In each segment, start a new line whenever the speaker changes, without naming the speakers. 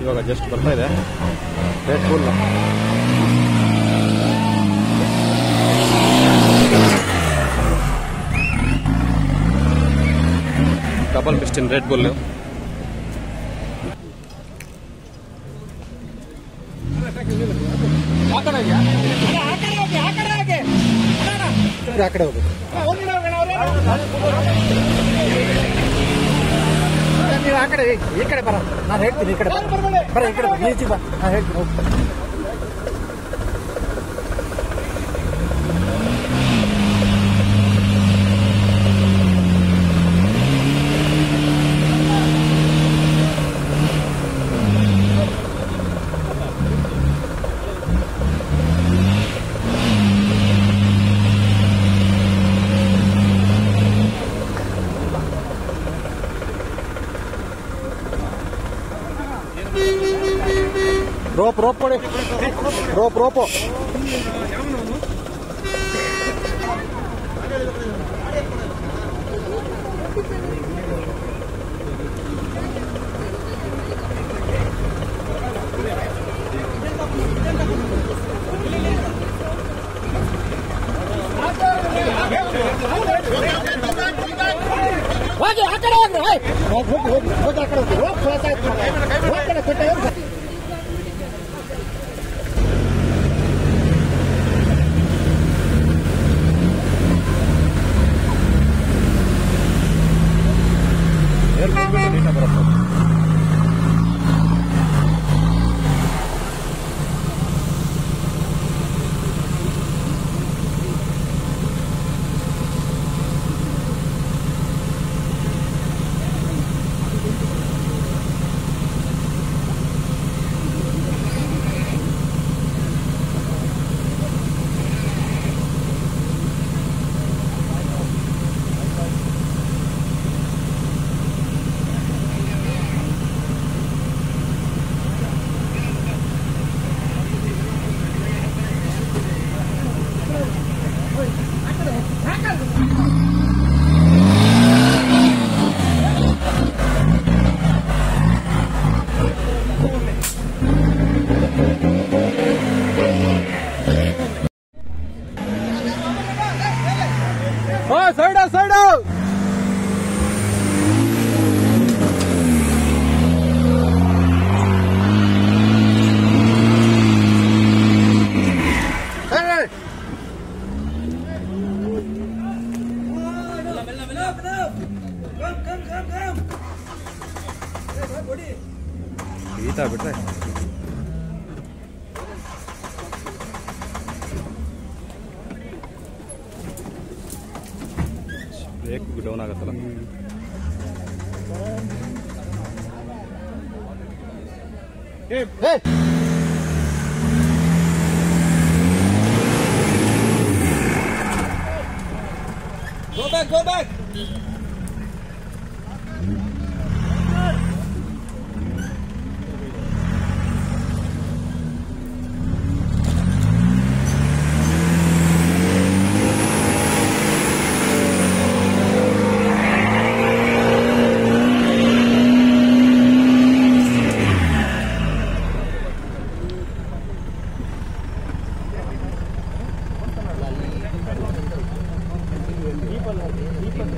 ಇವಾಗ ಜಸ್ಟ್ ಬರ್ತಾ ಇದೆ rate full double piston Red Bull
ಆ ಕಡೆ ಹೋಗ್ಬೇಕು ನೀವು ಆ ಕಡೆ ಈ ಕಡೆ ಬರ ನಾನು ಹೇಳ್ತೀನಿ ಈ ಕಡೆ ಬರ ಬರ ಈ ಕಡೆ ಬರ ಈಚೆ ಬಾ ನಾನು ಹೇಳ್ತೀನಿ ಹೋಗ್ತೀನಿ
ರೋಪ್ ರೋಪ್ ಕೊಡಿ ರೋಪ್ ರೋಪು
ಹೋಗಿ ಆ ಕಡೆ ಹೋಗ್ರಿ ಹೋಯ್. ಹೋಗಿ ಹೋಗಿ ಹೋಗಿ ಹೋಗಿ ಆ ಕಡೆ ಹೋಗಿ ಹೋಗಿ ಕ್ಲಾಸ್ ಆಯ್ತು ಹೋಗಿ ಆ ಕಡೆ ಕಟ್ಟೆ ಹೋಗಿ
ಸೈಡ್ ಸೈಡ್ ಈತ ಬಿಟ್ರೆ ಬ್ರೇಕ್ ಡೌನ್ ಆಗತ್ತಲ್ಲ
Go back, go back.
Deepa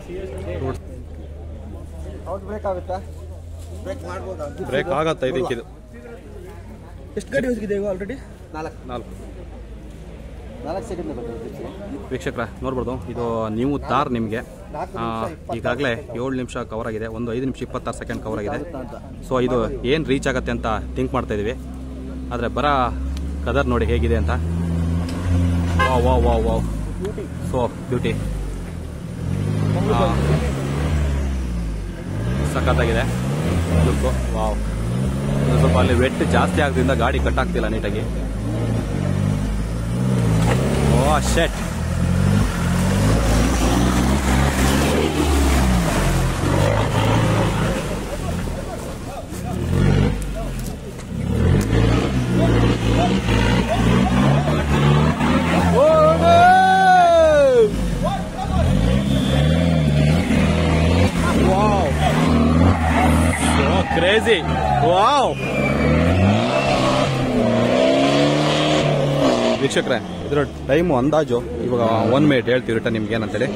ಹೌದು ಬ್ರೇಕ್ ಆಗುತ್ತಾ ಬ್ರೇಕ್ ಮಾಡ್ಬೋದಾ
ಬ್ರೇಕ್ ಆಗತ್ತ ಇದಕ್ಕಿದು
ಎಷ್ಟು ಗಾಡಿ ಹೋಗಿದೆ ಈಗ ಆಲ್ರೆಡಿ ನಾಲ್ಕು
ನಾಲ್ಕು
ನಾಲ್ಕು ಸೆಕೆಂಡ್ ಬರ್ತದೆ
ವೀಕ್ಷಕರ ನೋಡ್ಬೋದು ಇದು ನೀವು ತಾರ್ ನಿಮಗೆ ಈಗಾಗಲೇ ಏಳು ನಿಮಿಷ ಕವರ್ ಆಗಿದೆ ಒಂದು ಐದು ನಿಮಿಷ ಇಪ್ಪತ್ತಾರು ಸೆಕೆಂಡ್ ಕವರ್ ಆಗಿದೆ ಸೊ ಇದು ಏನು ರೀಚ್ ಆಗುತ್ತೆ ಅಂತ ಥಿಂಕ್ ಮಾಡ್ತಾ ಇದೀವಿ ಆದರೆ ಬರ ಕದರ್ ನೋಡಿ ಹೇಗಿದೆ ಅಂತ wow wow wow wow so beauty ಸಖತ್ತಾಗಿದೆ ಲುಕ್ಕು ವಾವ್ ಇದು ಸ್ವಲ್ಪ ಅಲ್ಲಿ ವೆಟ್ ಜಾಸ್ತಿ ಆಗೋದ್ರಿಂದ ಗಾಡಿ ಕಟ್ ಆಗ್ತಿಲ್ಲ ನೀಟಾಗಿ oh shit wow so crazy wow ವೀಕ್ಷಕರೇ ಇದರ ಟೈಮು ಅಂದಾಜು ಇವಾಗ ಒನ್ ಮಿನಿಟ್ ಹೇಳ್ತೀವಿ ರಿಟರ್ನ್ ನಿಮ್ಗೆ ಏನಂತೇಳಿ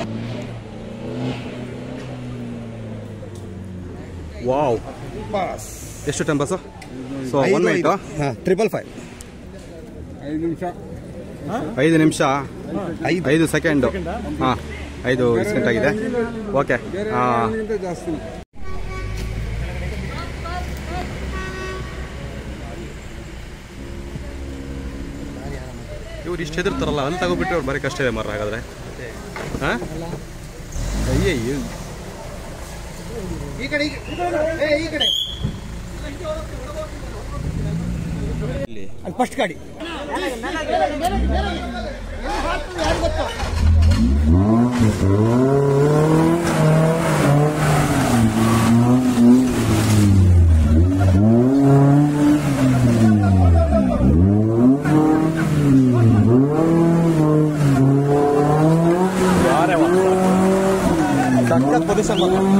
ವಾವ್ ಎಷ್ಟು time bus so one minute
triple five
ಐದು ನಿಮಿಷ ಐದು ಸೆಕೆಂಡು ಹಾಂ ಐದು ಸೆಕೆಂಡ್ ಆಗಿದೆ ಓಕೆ ಇವ್ರು ಇಷ್ಟು ಹೆದರ್ತಾರಲ್ಲ ಅಲ್ಲಿ ತಗೋಬಿಟ್ಟು ಅವ್ರು ಬರೀ ಕಷ್ಟ ಇದೆ ಮರ ಹಾಗಾದ್ರೆ ಹಾಂ ಅಯ್ಯಯ್ಯೋ
ಈ ಕಡೆ ಈ ಕಡೆ ಅಲ್ಲಿ ಫಸ್ಟ್ ಗಾಡಿ
ಸಖತ್ ಪೊಸಿಷನ್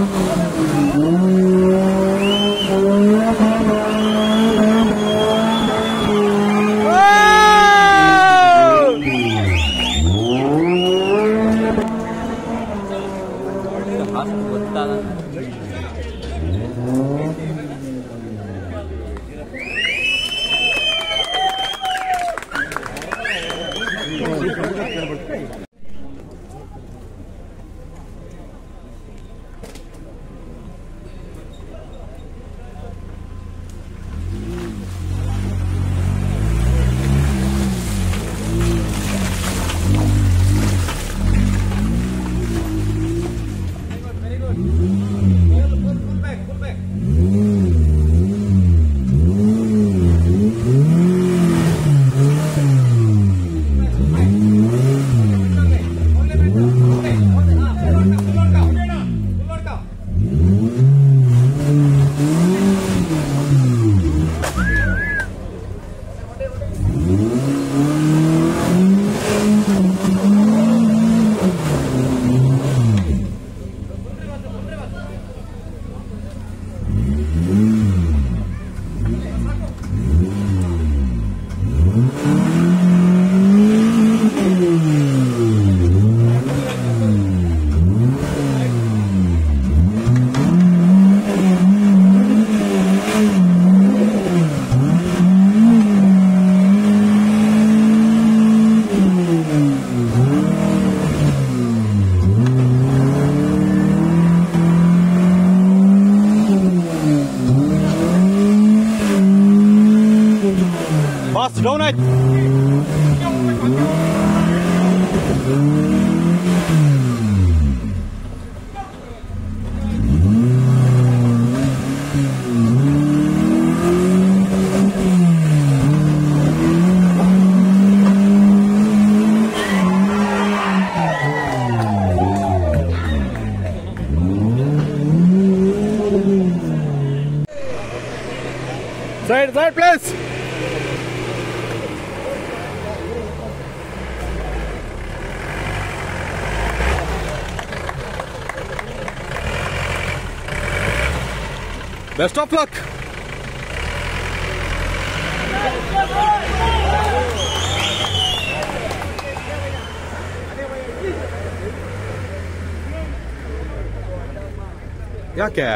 ಬಾಸ್ ಡೌನ್ ಆಯ್ತು side side place best of luck ಯಾಕೆ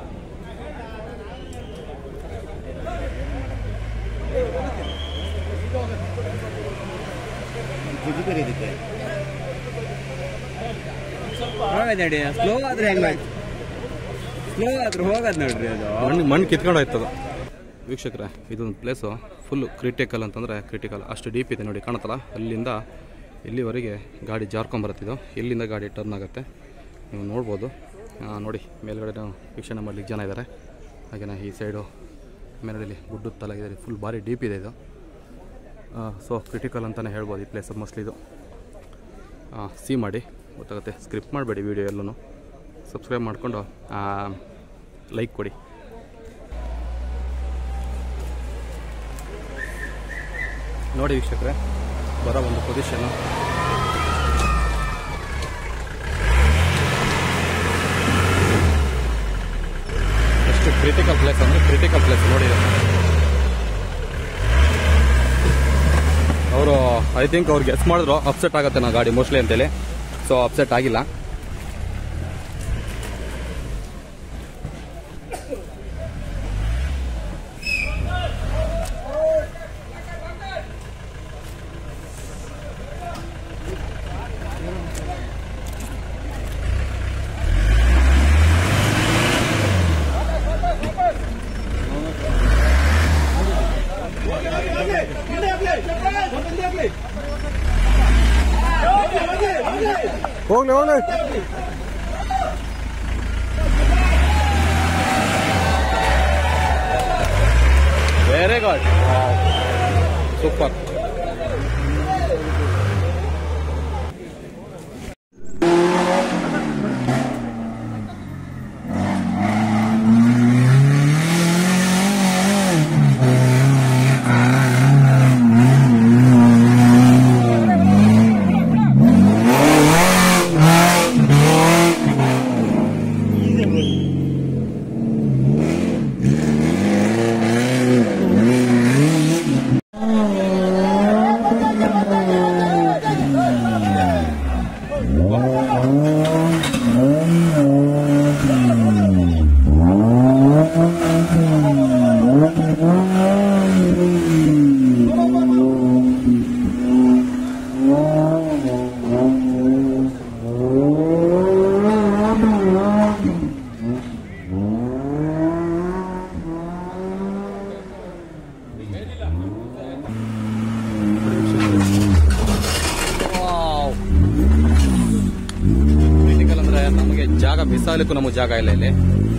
ಹೋಗದ್ ನೋಡಿ ಸ್ಲೋ ಆದ್ರೆ ಹೆಂಗ ಸ್ಲೋ ಆದ್ರೆ ಹೋಗದ್ ನೋಡ್ರಿ ಅದು
ಮಣ್ಣು ಮಣ್ಣು ಕಿತ್ಕೊಂಡು ಹೋಯ್ತದು ವೀಕ್ಷಕರೇ ಇದೊಂದು ಪ್ಲೇಸು ಫುಲ್ ಕ್ರಿಟಿಕಲ್ ಅಂತಂದರೆ ಕ್ರಿಟಿಕಲ್ ಅಷ್ಟು ಡೀಪ್ ಇದೆ ನೋಡಿ ಕಾಣುತ್ತಲ್ಲ ಅಲ್ಲಿಂದ ಇಲ್ಲಿವರೆಗೆ ಗಾಡಿ ಜಾರ್ಕೊಂಬರುತ್ತಿದ್ದು ಇಲ್ಲಿಂದ ಗಾಡಿ ಟರ್ನ್ ಆಗುತ್ತೆ ನೀವು ನೋಡ್ಬೋದು ಆ, ನೋಡಿ ಮೇಲ್ಗಡೆ ವೀಕ್ಷಣೆ ಮಾಡ್ಲಿಕ್ಕೆ ಜನ ಇದ್ದಾರೆ ಹಾಗೆಯೇ ಈ ಸೈಡು ಮೇಲ್ಗಡೆ ಗುಡ್ಡದ ತಲಾಗಿದೆ ಫುಲ್ ಭಾರಿ ಡೀಪ್ ಇದೆ ಇದು ಸೊ ಕ್ರಿಟಿಕಲ್ ಅಂತಲೇ ಹೇಳ್ಬೋದು ಈ ಪ್ಲೇಸ್ ಮೋಸ್ಟ್ಲಿ ಇದು ಸಿ ಮಾಡಿ ಗೊತ್ತಾಗುತ್ತೆ ಸ್ಕ್ರಿಪ್ಟ್ ಮಾಡಬೇಡಿ ವೀಡಿಯೋ ಎಲ್ಲೂ ಸಬ್ಸ್ಕ್ರೈಬ್ ಮಾಡಿಕೊಂಡು ಲೈಕ್ ಕೊಡಿ ನೋಡಿ ವೀಕ್ಷಕರೇ ಬರೋ ಒಂದು ಪೊಸಿಷನ್ನು ಎಷ್ಟು ಕ್ರಿಟಿಕಲ್ ಪ್ಲೇಸ್ ಅಂದರೆ ಕ್ರಿಟಿಕಲ್ ಪ್ಲೇಸ್ ನೋಡಿ ಅವರು ಐ ಥಿಂಕ್ ಅವ್ರು ಗೆಸ್ ಮಾಡಿದ್ರು ಅಪ್ಸೆಟ್ ಆಗುತ್ತೆ ನಾ ಗಾಡಿ ಮೋಸ್ಟ್ಲಿ ಅಂತೇಳಿ ಸೊ ಅಪ್ಸೆಟ್ ಆಗಿಲ್ಲ
ಹೋಗ್ಲಿ ಹೋಗ್ಲಿ
ವೆರಿ ಗುಡ್ ಸೂಪರ್ ಕ್ರಿಟಿಕಲ್ ಅಂದ್ರೆ ನಮಗೆ ಜಾಗ ಬಿಸಾಲಿಕ್ಕೂ ನಮಗೆ ಜಾಗ ಇಲ್ಲ ಇಲ್ಲಿ